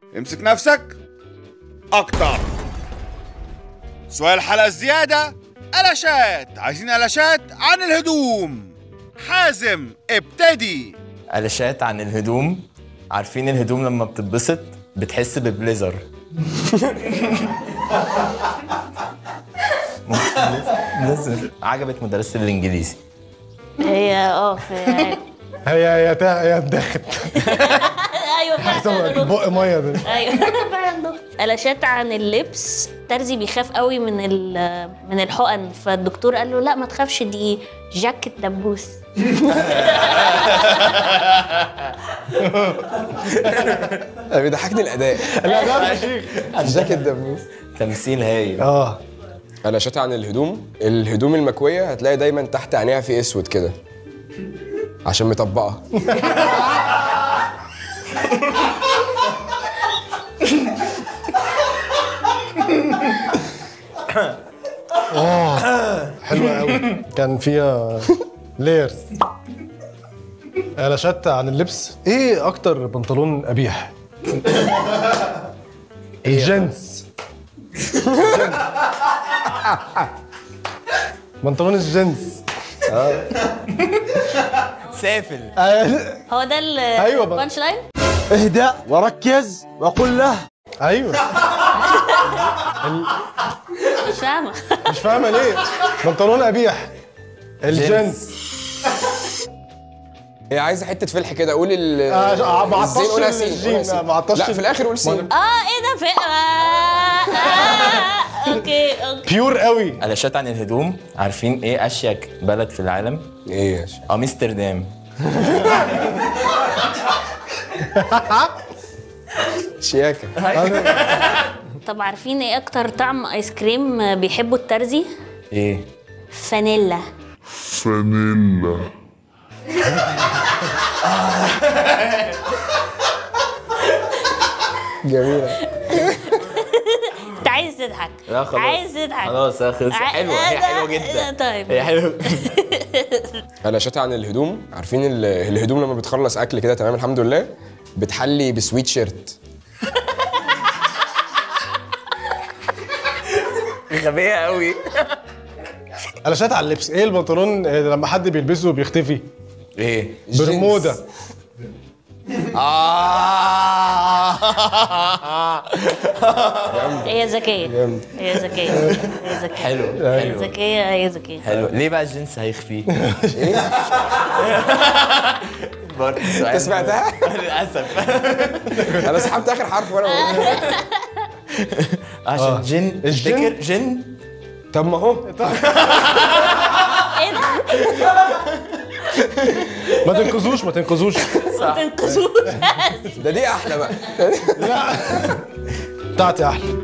امسك نفسك اكتر سؤال الحلقة الزيادة قلشات عايزين قلشات عن الهدوم حازم ابتدي قلشات عن الهدوم عارفين الهدوم لما بتتبسط بتحس ببليزر بليزر عجبت مدرسة الإنجليزي هي اه في- هي هي تا- هي اتدخت ايوه فعلا بق ميه ده ايوه فعلا دكتور. قلاشات عن اللبس ترزي بيخاف قوي من ال- من الحقن فالدكتور قال له لا ما تخافش دي جاكيت دبوس أنا بيضحكني الاداء لا ده فشيخ الجاكيت دبوس تمثيل هايل اه قلاشات عن الهدوم الهدوم المكويه هتلاقي دايما تحت عينيها في اسود كده عشان مطبقه حلوه قوي كان فيها لايرز قلاشات عن اللبس ايه اكتر بنطلون قبيح الجينز بنطلون الجينز سافل هو ده ال أيوة بقى. البانش لاين اهدأ وركز وقل له ايوه مش فاهمه مش فاهمه ليه بنطلون قبيح الجينز هي عايزه حته فلح كده قول ال آه، ما الزين عطشش قولها سين الجيم، قولها سين. آه، ما عطشش لا ال- في الاخر قول سين اه ايه ده في آه آه اوكي اوكي بيور قوي قلشات عن الهدوم عارفين ايه أشيك بلد في العالم؟ ايه يا شيخ؟ أمستردام شياكه طب عارفين ايه اكتر طعم ايس كريم بيحبه الترزي ايه؟ فانيلا جميله انت عايز تضحك لا خلاص عايز تضحك خلاص لا خلص ع- حلوة هي لا، حلوة لا، جدا طيب هي حلوة قلاشات عن الهدوم عارفين ال- الهدوم لما بتخلص اكل كده تمام الحمد لله بتحلي بسويت شيرت غبية قوي قلاشات على اللبس ايه البنطلون آه، لما حد بيلبسه بيختفي ايه؟ برمودا آه هي ذكيه هي ذكيه هي ذكيه حلو هي حلو ذكيه هي ذكيه حلو ليه بقى الجنس هيخفي؟ برضه سؤال انت سمعتها؟ للأسف انا سحبت اخر حرف وانا بقول عشان جن الجن؟ تفتكر جن طب ما هو ايه ده؟ ما تنقذوش ما تنقذوش ما تنقذوش ده دي احلى بقى بتاعتي احلى